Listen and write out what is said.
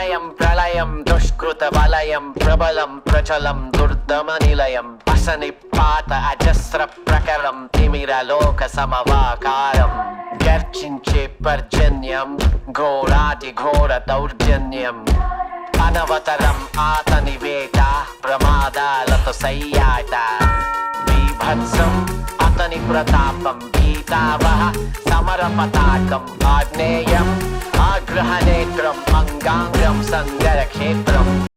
ప్రళయం ప్రళయం దుష్కృత వలయం ప్రబలం ప్రచలం దుర్దమ నిలయం అసని పాత అజస్ర ప్రకరం తిమిర లోక సమవాకారం గర్జించే పర్జన్యం ఘోరాతి ఘోర దౌర్జన్యం అనవతరం ఆతని వేట ప్రమాదాలతో సయ్యాట బీభత్సం అతని ప్రతాపం భీతావహ సమర పతాకం ఆగ్నేయం ఆగ్రహనేత్రం అంగాంగం సంగర క్షేత్రం